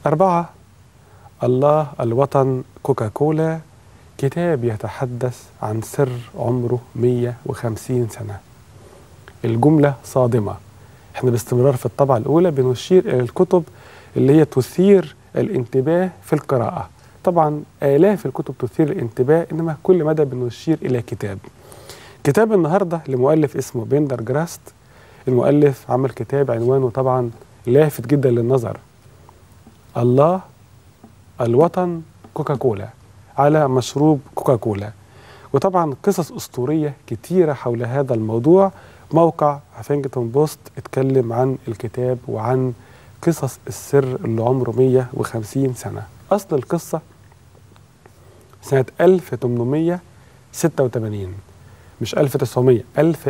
أربعة الله الوطن كوكاكولا كتاب يتحدث عن سر عمره 150 سنة الجملة صادمة احنا باستمرار في الطبعة الأولى بنشير إلى الكتب اللي هي تثير الانتباه في القراءة طبعا آلاف الكتب تثير الانتباه إنما كل مدى بنشير إلى كتاب كتاب النهاردة لمؤلف اسمه بيندر جراست المؤلف عمل كتاب عنوانه طبعا لافت جدا للنظر الله الوطن كوكاكولا على مشروب كوكاكولا وطبعا قصص أسطورية كتيرة حول هذا الموضوع موقع هافينجتون بوست اتكلم عن الكتاب وعن قصص السر اللي عمره 150 سنة أصل القصة سنة 1886 مش 1900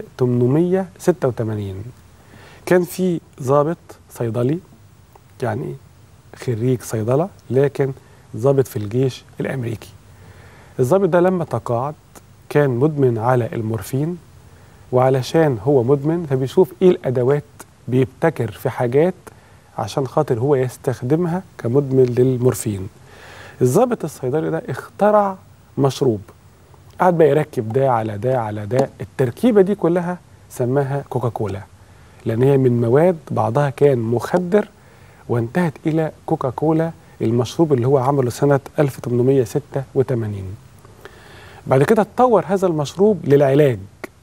1886 كان في ضابط صيدلي يعني خريج صيدلة لكن ضابط في الجيش الأمريكي الضابط ده لما تقاعد كان مدمن على المورفين وعلشان هو مدمن فبيشوف ايه الادوات بيبتكر في حاجات عشان خاطر هو يستخدمها كمدمن للمورفين الضابط الصيدلي ده اخترع مشروب قعد بقى يركب ده على ده على ده التركيبة دي كلها سماها كوكاكولا لأن هي من مواد بعضها كان مخدر وانتهت إلى كوكاكولا المشروب اللي هو عمله سنة 1886 بعد كده اتطور هذا المشروب للعلاج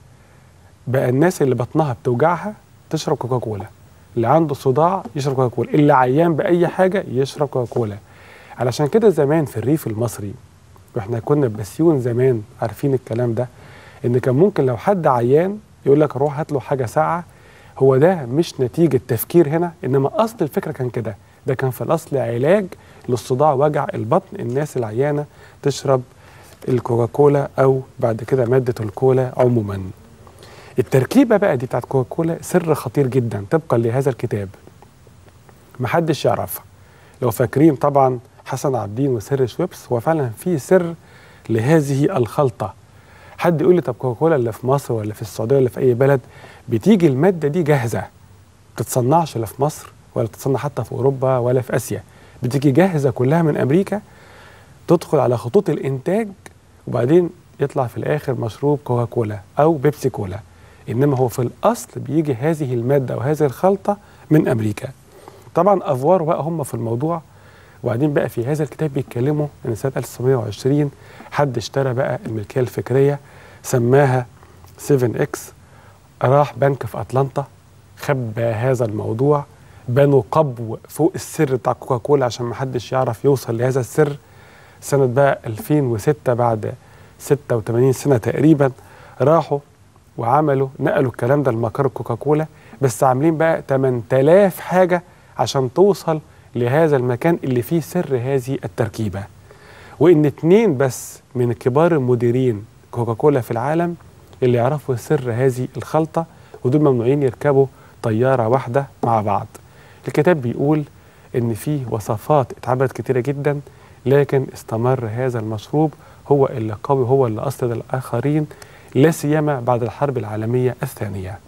بقى الناس اللي بطنها بتوجعها تشرب كوكاكولا اللي عنده صداع يشرب كوكاكولا اللي عيان بأي حاجة يشرب كوكاكولا علشان كده زمان في الريف المصري واحنا كنا بسيون زمان عارفين الكلام ده ان كان ممكن لو حد عيان يقول لك روح هات له حاجه ساقعه هو ده مش نتيجه تفكير هنا انما اصل الفكره كان كده ده كان في الاصل علاج للصداع وجع البطن الناس العيانه تشرب الكوكاكولا او بعد كده ماده الكولا عموما التركيبه بقى دي بتاعت كوكاكولا سر خطير جدا طبقا لهذا الكتاب محدش يعرفها لو فاكرين طبعا حسن عابدين وسر شويبس هو فعلا في سر لهذه الخلطه حد يقول لي طب كوكاكولا اللي في مصر ولا في السعوديه ولا في اي بلد بتيجي الماده دي جاهزه ما بتتصنعش لا في مصر ولا بتتصنع حتى في اوروبا ولا في اسيا بتيجي جاهزه كلها من امريكا تدخل على خطوط الانتاج وبعدين يطلع في الاخر مشروب كوكاكولا او بيبسي كولا انما هو في الاصل بيجي هذه الماده او هذه الخلطه من امريكا طبعا افوار بقى هم في الموضوع وبعدين بقى في هذا الكتاب بيتكلموا ان سنه 1920 حد اشترى بقى الملكيه الفكريه سماها 7 اكس راح بنك في اتلانتا خبى هذا الموضوع بنوا قبو فوق السر بتاع كوكاكولا عشان ما حدش يعرف يوصل لهذا السر سنه بقى 2006 بعد 86 سنه تقريبا راحوا وعملوا نقلوا الكلام ده لمقر كوكاكولا بس عاملين بقى 8000 حاجه عشان توصل لهذا المكان اللي فيه سر هذه التركيبة وإن اتنين بس من كبار المديرين كوكاكولا في العالم اللي يعرفوا سر هذه الخلطة ودول ممنوعين يركبوا طيارة واحدة مع بعض الكتاب بيقول إن فيه وصفات اتعملت كتيرة جدا لكن استمر هذا المشروب هو اللي قوي هو اللي أسرد الآخرين لا سيما بعد الحرب العالمية الثانية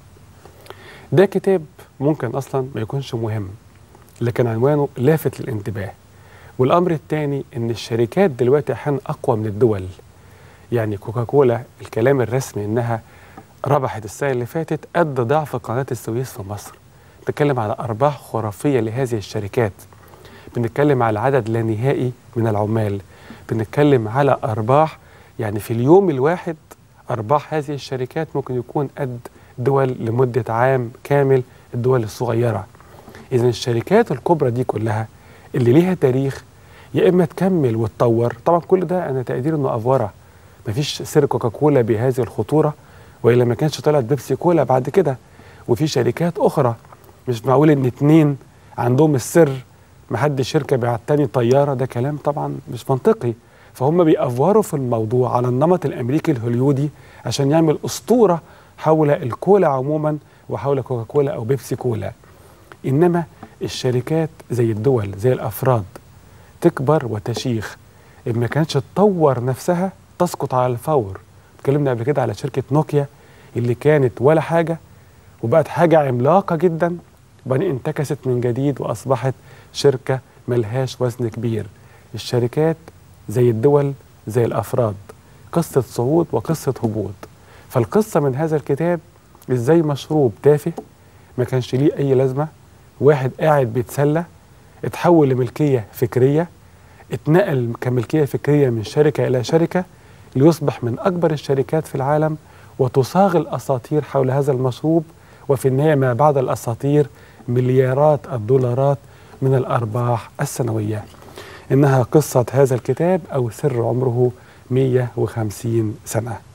ده كتاب ممكن أصلا ما يكونش مهم لكن عنوانه لافت للانتباه والامر الثاني ان الشركات دلوقتي احيانا اقوى من الدول يعني كوكاكولا الكلام الرسمي انها ربحت السنه اللي فاتت قد ضعف قناه السويس في مصر بنتكلم على ارباح خرافيه لهذه الشركات بنتكلم على عدد لا نهائي من العمال بنتكلم على ارباح يعني في اليوم الواحد ارباح هذه الشركات ممكن يكون قد دول لمده عام كامل الدول الصغيره اذا الشركات الكبرى دي كلها اللي ليها تاريخ يا اما تكمل وتطور طبعا كل ده انا تقدير انه افوره مفيش سر كوكاكولا بهذه الخطوره والا ما كانش طلعت بيبسي كولا بعد كده وفي شركات اخرى مش معقول ان اتنين عندهم السر محدش يركب على التاني طياره ده كلام طبعا مش منطقي فهم بيأفوروا في الموضوع على النمط الامريكي الهوليودي عشان يعمل اسطوره حول الكولا عموما وحول كوكاكولا او بيبسي كولا انما الشركات زي الدول زي الافراد تكبر وتشيخ ان ما كانتش تطور نفسها تسقط على الفور اتكلمنا قبل كده على شركه نوكيا اللي كانت ولا حاجه وبقت حاجه عملاقه جدا وبعدين انتكست من جديد واصبحت شركه ملهاش وزن كبير الشركات زي الدول زي الأفراد قصة صعود وقصة هبوط فالقصة من هذا الكتاب ازاي مشروب تافه ما كانش ليه أي لازمة واحد قاعد بيتسلى اتحول لملكية فكرية اتنقل كملكية فكرية من شركة إلى شركة ليصبح من أكبر الشركات في العالم وتصاغ الأساطير حول هذا المشروب وفي النهاية ما بعد الأساطير مليارات الدولارات من الأرباح السنوية إنها قصة هذا الكتاب أو سر عمره 150 سنة